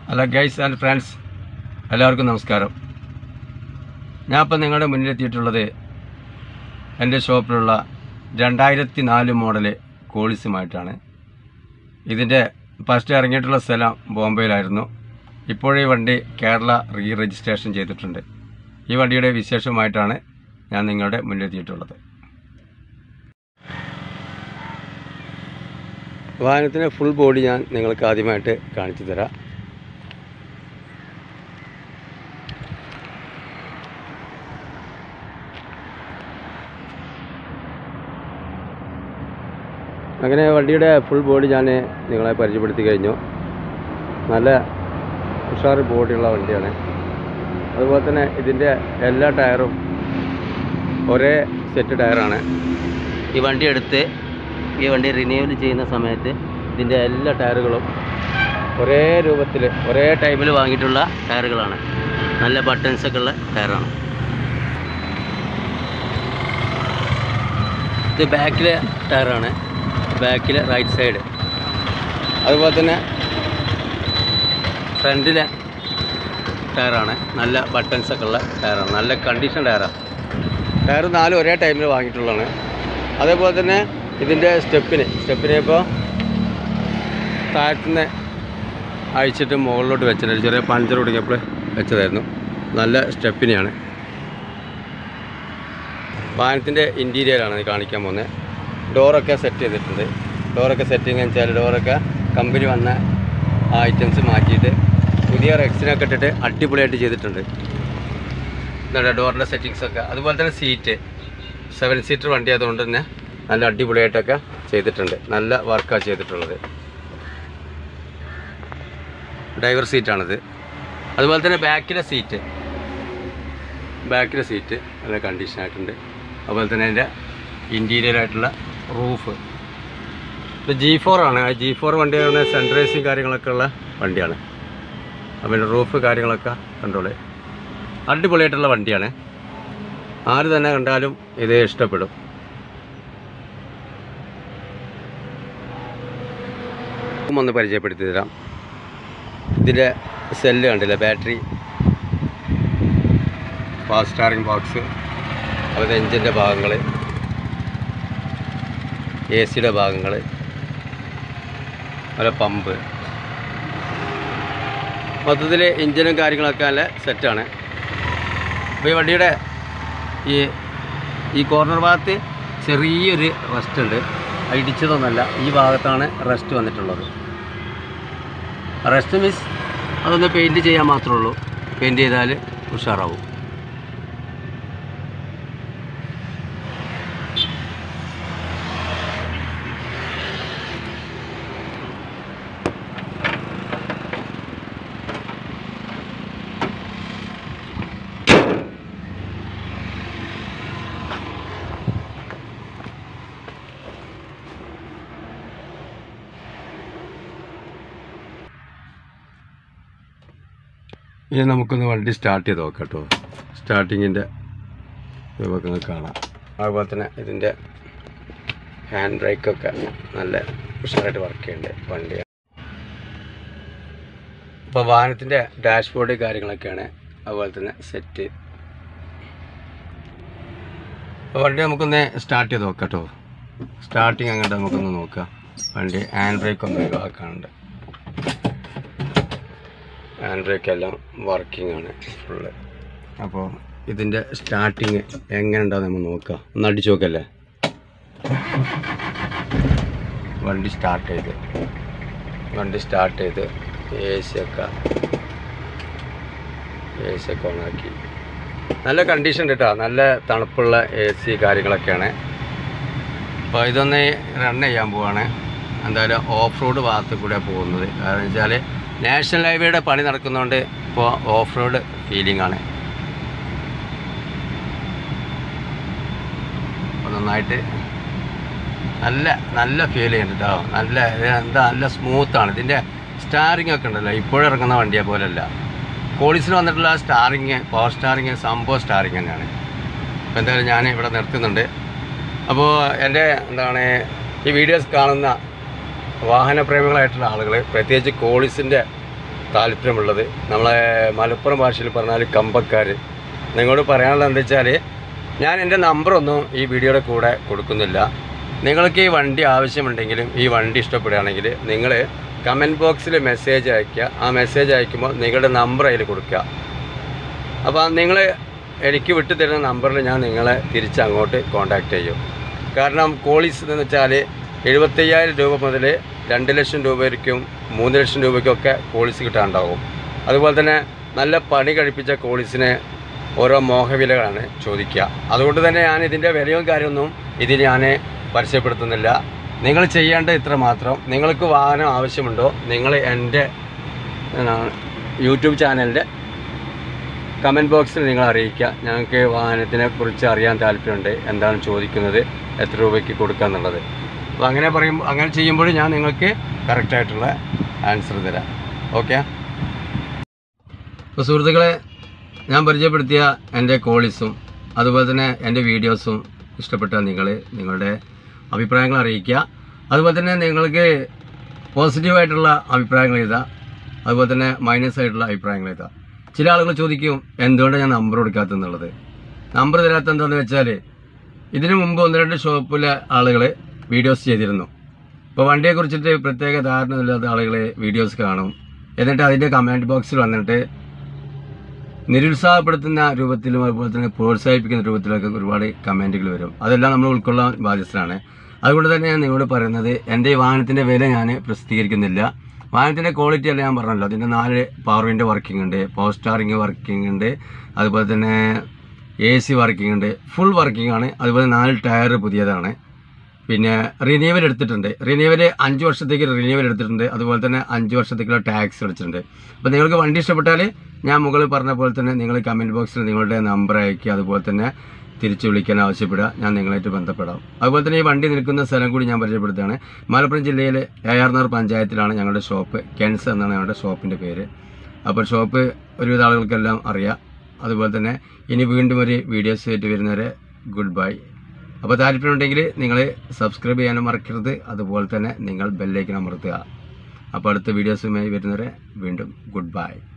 hello guys and friends എല്ലാവർക്കും നമസ്കാരം ഞാൻ ഇപ്പം നിങ്ങളുടെ മുന്നിലെത്തിയിട്ടുള്ളത് എൻ്റെ ഷോപ്പിലുള്ള രണ്ടായിരത്തി നാല് മോഡല് കോളിസുമായിട്ടാണ് ഇതിൻ്റെ ഫസ്റ്റ് ഇറങ്ങിയിട്ടുള്ള സ്ഥലം ബോംബെയിലായിരുന്നു ഇപ്പോഴീ വണ്ടി കേരള റീ രജിസ്ട്രേഷൻ ചെയ്തിട്ടുണ്ട് ഈ വണ്ടിയുടെ വിശേഷമായിട്ടാണ് ഞാൻ നിങ്ങളുടെ മുന്നിലെത്തിയിട്ടുള്ളത് വാഹനത്തിൻ്റെ ഫുൾ ബോഡി ഞാൻ നിങ്ങൾക്ക് ആദ്യമായിട്ട് കാണിച്ചു തരാം അങ്ങനെ വണ്ടിയുടെ ഫുൾ ബോഡി ഞാൻ നിങ്ങളെ പരിചയപ്പെടുത്തി കഴിഞ്ഞു നല്ല ഉഷാർ ബോഡിയുള്ള വണ്ടിയാണ് അതുപോലെ തന്നെ ഇതിൻ്റെ എല്ലാ ടയറും ഒരേ സെറ്റ് ടയറാണ് ഈ വണ്ടി എടുത്ത് ഈ വണ്ടി റിന്യൂവൽ ചെയ്യുന്ന സമയത്ത് ഇതിൻ്റെ എല്ലാ ടയറുകളും ഒരേ രൂപത്തിൽ ഒരേ ടൈമിൽ വാങ്ങിയിട്ടുള്ള ടയറുകളാണ് നല്ല ബട്ടൺസ് ഒക്കെ ഉള്ള ടയറാണ് ഇത് ബാക്കിലെ ടയറാണ് ബാക്കിലെ റൈറ്റ് സൈഡ് അതുപോലെ തന്നെ ഫ്രണ്ടിലെ ടയറാണ് നല്ല ബട്ടൺസ് ഒക്കെ ഉള്ള ടയറാണ് നല്ല കണ്ടീഷൻ ടയറാണ് ടയർ നാലും ഒരേ ടൈമിൽ വാങ്ങിയിട്ടുള്ളതാണ് അതേപോലെ തന്നെ ഇതിൻ്റെ സ്റ്റെപ്പിന് സ്റ്റെപ്പിനെ ഇപ്പോൾ താഴത്തുനിന്ന് അഴിച്ചിട്ട് മുകളിലോട്ട് വെച്ചിട്ടുണ്ട് ചെറിയ പഞ്ചർ കുടുങ്ങിയപ്പോൾ വെച്ചതായിരുന്നു നല്ല സ്റ്റെപ്പിനെയാണ് വാഹനത്തിൻ്റെ ഇൻറ്റീരിയറാണ് ഇത് കാണിക്കാൻ പോകുന്നത് ഡോറൊക്കെ സെറ്റ് ചെയ്തിട്ടുണ്ട് ഡോറൊക്കെ സെറ്റിംഗ് എന്ന് വെച്ചാൽ ഡോറൊക്കെ കമ്പനി വന്ന ആ ഐറ്റംസ് മാറ്റിയിട്ട് പുതിയ റെക്സിനൊക്കെ ഇട്ടിട്ട് അടിപൊളിയായിട്ട് ചെയ്തിട്ടുണ്ട് നല്ല ഡോറിൻ്റെ സെറ്റിങ്സൊക്കെ അതുപോലെ തന്നെ സീറ്റ് സെവൻ സീറ്റർ വണ്ടി ആയതുകൊണ്ട് തന്നെ നല്ല അടിപൊളിയായിട്ടൊക്കെ ചെയ്തിട്ടുണ്ട് നല്ല വർക്കാണ് ചെയ്തിട്ടുള്ളത് ഡ്രൈവർ സീറ്റാണിത് അതുപോലെ തന്നെ ബാക്കിലെ സീറ്റ് ബാക്കിലെ സീറ്റ് നല്ല കണ്ടീഷൻ ആയിട്ടുണ്ട് അതുപോലെ തന്നെ അതിൻ്റെ ഇൻറ്റീരിയർ ആയിട്ടുള്ള റൂഫ് ഇത് ജി ഫോർ ആണ് ആ ജി ഫോർ വണ്ടിയാണ് സെൻട്രൈസിങ് കാര്യങ്ങളൊക്കെ ഉള്ള വണ്ടിയാണ് അപ്പം അതിൻ്റെ റൂഫ് കാര്യങ്ങളൊക്കെ കണ്ടോളെ അടിപൊളിയായിട്ടുള്ള വണ്ടിയാണ് ആര് തന്നെ കണ്ടാലും ഇത് ഇഷ്ടപ്പെടും ഒന്ന് പരിചയപ്പെടുത്തി തരാം ഇതിൻ്റെ സെല്ല് കണ്ടില്ല ബാറ്ററി ഫാസ്റ്റ് ചാർജിങ് ബോക്സ് അതുപോലെ എഞ്ചിൻ്റെ ഭാഗങ്ങൾ എ സിയുടെ ഭാഗങ്ങൾ അതുപോലെ പമ്പ് മൊത്തത്തിൽ എഞ്ചിനും കാര്യങ്ങളൊക്കെ നല്ല സെറ്റാണ് അപ്പോൾ ഈ വണ്ടിയുടെ ഈ ഈ കോർണർ ഭാഗത്ത് ചെറിയൊരു റെസ്റ്റ് ഉണ്ട് അത് ഇടിച്ചതൊന്നുമല്ല ഈ ഭാഗത്താണ് റെസ്റ്റ് വന്നിട്ടുള്ളത് റെസ്റ്റ് മീൻസ് അതൊന്ന് പെയിൻറ്റ് ചെയ്യാൻ മാത്രമേ ഉള്ളൂ പെയിൻറ്റ് ചെയ്താൽ ഉഷാറാവും ഇനി നമുക്കൊന്ന് വണ്ടി സ്റ്റാർട്ട് ചെയ്ത് നോക്കാം കേട്ടോ സ്റ്റാർട്ടിങ്ങിൻ്റെ നമുക്കൊന്ന് കാണാം അതുപോലെ തന്നെ ഇതിൻ്റെ ഹാൻഡ് ബ്രേക്കൊക്കെ നല്ല ഉഷാറായിട്ട് വർക്ക് ചെയ്യുന്നുണ്ട് വണ്ടി ഇപ്പോൾ വാഹനത്തിൻ്റെ ഡാഷ്ബോർഡ് കാര്യങ്ങളൊക്കെയാണ് അതുപോലെ തന്നെ സെറ്റ് അപ്പോൾ വണ്ടി നമുക്കൊന്ന് സ്റ്റാർട്ട് ചെയ്ത് നോക്കാം കേട്ടോ സ്റ്റാർട്ടിങ് അങ്ങോട്ട് നമുക്കൊന്ന് നോക്കാം വണ്ടി ഹാൻഡ് ബ്രേക്ക് ഒന്ന് ഒഴിവാക്കാനുണ്ട് ഹാൻഡ് ബ്രേക്ക് എല്ലാം വർക്കിംഗ് ആണ് ഫുള്ള് അപ്പോൾ ഇതിൻ്റെ സ്റ്റാർട്ടിങ് എങ്ങനെ ഉണ്ടാവും നമ്മൾ നോക്കാം ഒന്ന് അടിച്ചു നോക്കല്ലേ വണ്ടി സ്റ്റാർട്ട് ചെയ്ത് വണ്ടി സ്റ്റാർട്ട് ചെയ്ത് എ സി ഒക്കെ എ സി ഒക്കെ ഓണാക്കി നല്ല കണ്ടീഷൻ ഉണ്ട് കേട്ടോ നല്ല തണുപ്പുള്ള എ സി കാര്യങ്ങളൊക്കെയാണ് അപ്പോൾ ഇതൊന്ന് റൺ ചെയ്യാൻ പോവാണ് എന്തായാലും ഓഫ് റോഡ് ഭാഗത്ത് കൂടെ പോകുന്നത് കാരണം വെച്ചാൽ നാഷണൽ ഹൈവേയുടെ പണി നടക്കുന്നതുകൊണ്ട് ഇപ്പോൾ ഓഫ് റോഡ് ഫീലിംഗ് ആണ് അപ്പോൾ നന്നായിട്ട് നല്ല നല്ല ഫീൽ ചെയ്യുന്നുണ്ട് കേട്ടോ നല്ല ഇത് എന്താ നല്ല സ്മൂത്താണ് ഇതിൻ്റെ സ്റ്റാറിങ് ഒക്കെ ഉണ്ടല്ലോ ഇപ്പോഴിറങ്ങുന്ന വണ്ടിയെ പോലല്ല കോളീസിന് വന്നിട്ടുള്ള സ്റ്റാറിങ് പവർ സ്റ്റാറിങ് സംഭവം സ്റ്റാറിങ് തന്നെയാണ് അപ്പോൾ എന്തായാലും ഞാൻ ഇവിടെ നിർത്തുന്നുണ്ട് അപ്പോൾ എൻ്റെ എന്താണ് ഈ വീഡിയോസ് കാണുന്ന വാഹനപ്രേമികളായിട്ടുള്ള ആളുകൾ പ്രത്യേകിച്ച് കോളിസിൻ്റെ താല്പര്യമുള്ളത് നമ്മളെ മലപ്പുറം ഭാഷയിൽ പറഞ്ഞാൽ കമ്പക്കാർ നിങ്ങളോട് പറയാനുള്ളത് എന്താ വെച്ചാൽ ഞാൻ എൻ്റെ നമ്പറൊന്നും ഈ വീഡിയോയുടെ കൂടെ കൊടുക്കുന്നില്ല നിങ്ങൾക്ക് ഈ വണ്ടി ആവശ്യമുണ്ടെങ്കിലും ഈ വണ്ടി ഇഷ്ടപ്പെടുകയാണെങ്കിൽ നിങ്ങൾ കമൻറ്റ് ബോക്സിൽ മെസ്സേജ് അയയ്ക്കുക ആ മെസ്സേജ് അയക്കുമ്പോൾ നിങ്ങളുടെ നമ്പർ അതിൽ കൊടുക്കുക അപ്പോൾ നിങ്ങൾ എനിക്ക് വിട്ടു തരുന്ന നമ്പറിൽ ഞാൻ നിങ്ങളെ തിരിച്ച് അങ്ങോട്ട് കോൺടാക്റ്റ് ചെയ്യും കാരണം കോളീസ് എന്ന് വെച്ചാൽ എഴുപത്തയ്യായിരം രൂപ മുതൽ രണ്ട് ലക്ഷം രൂപ വരയ്ക്കും മൂന്ന് ലക്ഷം രൂപയ്ക്കൊക്കെ കോളീസ് കിട്ടാനുണ്ടാവും അതുപോലെ തന്നെ നല്ല പണി കഴിപ്പിച്ച കോളീസിന് ഓരോ മോഹവിലകളാണ് ചോദിക്കുക അതുകൊണ്ട് തന്നെ ഞാൻ ഇതിൻ്റെ വിലയും കാര്യമൊന്നും ഇതിൽ ഞാൻ പരസ്യപ്പെടുത്തുന്നില്ല നിങ്ങൾ ചെയ്യേണ്ട ഇത്ര മാത്രം നിങ്ങൾക്ക് വാഹനം ആവശ്യമുണ്ടോ നിങ്ങൾ എൻ്റെ എന്താണ്, യൂട്യൂബ് ചാനലിൻ്റെ കമൻറ്റ് ബോക്സിൽ നിങ്ങൾ അറിയിക്കുക ഞങ്ങൾക്ക് വാഹനത്തിനെ കുറിച്ച് അറിയാൻ താല്പര്യമുണ്ട് എന്താണ് ചോദിക്കുന്നത് എത്ര രൂപയ്ക്ക് കൊടുക്കുക എന്നുള്ളത് അപ്പോൾ അങ്ങനെ പറയുമ്പോൾ അങ്ങനെ ചെയ്യുമ്പോൾ ഞാൻ നിങ്ങൾക്ക് കറക്റ്റായിട്ടുള്ള ആൻസർ തരാം ഓക്കെ അപ്പോൾ സുഹൃത്തുക്കളെ ഞാൻ പരിചയപ്പെടുത്തിയ എൻ്റെ കോളീസും അതുപോലെ തന്നെ എൻ്റെ വീഡിയോസും ഇഷ്ടപ്പെട്ട നിങ്ങൾ നിങ്ങളുടെ അഭിപ്രായങ്ങൾ അറിയിക്കുക അതുപോലെ തന്നെ നിങ്ങൾക്ക് പോസിറ്റീവായിട്ടുള്ള അഭിപ്രായങ്ങൾ എഴുതാം അതുപോലെ തന്നെ മൈനസ് ആയിട്ടുള്ള അഭിപ്രായങ്ങൾ എഴുതാം ചില ആളുകൾ ചോദിക്കും എന്തുകൊണ്ടാണ് ഞാൻ നമ്പർ കൊടുക്കാത്തെന്നുള്ളത് നമ്പർ തരാത്ത എന്താണെന്ന് വെച്ചാൽ ഇതിനു മുമ്പ് ഒന്ന് രണ്ട് ഷോപ്പിലെ ആളുകൾ വീഡിയോസ് ചെയ്തിരുന്നു ഇപ്പോൾ വണ്ടിയെ കുറിച്ചിട്ട് പ്രത്യേക ധാരണ ഇല്ലാത്ത ആളുകൾ വീഡിയോസ് കാണും എന്നിട്ട് അതിൻ്റെ കമൻറ്റ് ബോക്സിൽ വന്നിട്ട് നിരുത്സാഹപ്പെടുത്തുന്ന രൂപത്തിലും അതുപോലെ തന്നെ പ്രോത്സാഹിപ്പിക്കുന്ന രൂപത്തിലൊക്കെ ഒരുപാട് കമൻറ്റുകൾ വരും അതെല്ലാം നമ്മൾ ഉൾക്കൊള്ളാൻ ബാധ്യസ്ഥരാണ് അതുകൊണ്ട് തന്നെ ഞാൻ നിങ്ങളോട് പറയുന്നത് എൻ്റെ ഈ വാഹനത്തിൻ്റെ വില ഞാൻ പ്രസിദ്ധീകരിക്കുന്നില്ല വാഹനത്തിൻ്റെ ക്വാളിറ്റി അല്ല ഞാൻ പറഞ്ഞല്ലോ അതിൻ്റെ നാല് പവർ വിൻഡോ വർക്കിംഗ് ഉണ്ട് പവർ സ്റ്റാറിങ് വർക്കിംഗ് ഉണ്ട് അതുപോലെ തന്നെ എ സി വർക്കിംഗ് ഉണ്ട് ഫുൾ വർക്കിംഗ് ആണ് അതുപോലെ നാല് ടയർ പുതിയതാണ് പിന്നെ റിന്യൂവൽ എടുത്തിട്ടുണ്ട് റിന്യൂവൽ അഞ്ച് വർഷത്തേക്ക് റിന്യൂവൽ എടുത്തിട്ടുണ്ട് അതുപോലെ തന്നെ അഞ്ച് വർഷത്തേക്കുള്ള ടാക്സ് അടിച്ചിട്ടുണ്ട് അപ്പോൾ നിങ്ങൾക്ക് വണ്ടി ഇഷ്ടപ്പെട്ടാൽ ഞാൻ മുകളിൽ പറഞ്ഞ പോലെ തന്നെ നിങ്ങൾ കമൻറ്റ് ബോക്സിൽ നിങ്ങളുടെ നമ്പർ അയക്കുക അതുപോലെ തന്നെ തിരിച്ചു വിളിക്കാൻ ആവശ്യപ്പെടുക ഞാൻ നിങ്ങളായിട്ട് ബന്ധപ്പെടാം അതുപോലെ തന്നെ ഈ വണ്ടി നിൽക്കുന്ന സ്ഥലം കൂടി ഞാൻ പരിചയപ്പെടുത്തുകയാണ് മലപ്പുറം ജില്ലയിലെ ഏയാർനാർ പഞ്ചായത്തിലാണ് ഞങ്ങളുടെ ഷോപ്പ് കെൻസ് എന്നാണ് ഞങ്ങളുടെ ഷോപ്പിൻ്റെ പേര് അപ്പോൾ ഷോപ്പ് ഒരുവിധ ആളുകൾക്കെല്ലാം അറിയാം അതുപോലെ തന്നെ ഇനി വീണ്ടും ഒരു വീഡിയോസ് ആയിട്ട് വരുന്നവരെ ഗുഡ് ബൈ അപ്പോൾ താല്പര്യമുണ്ടെങ്കിൽ നിങ്ങൾ സബ്സ്ക്രൈബ് ചെയ്യാനും മറക്കരുത് അതുപോലെ തന്നെ നിങ്ങൾ ബെല്ലേക്ക് അമർത്തുക അപ്പോൾ അടുത്ത വീഡിയോസുമായി വരുന്നവരെ വീണ്ടും ഗുഡ് ബൈ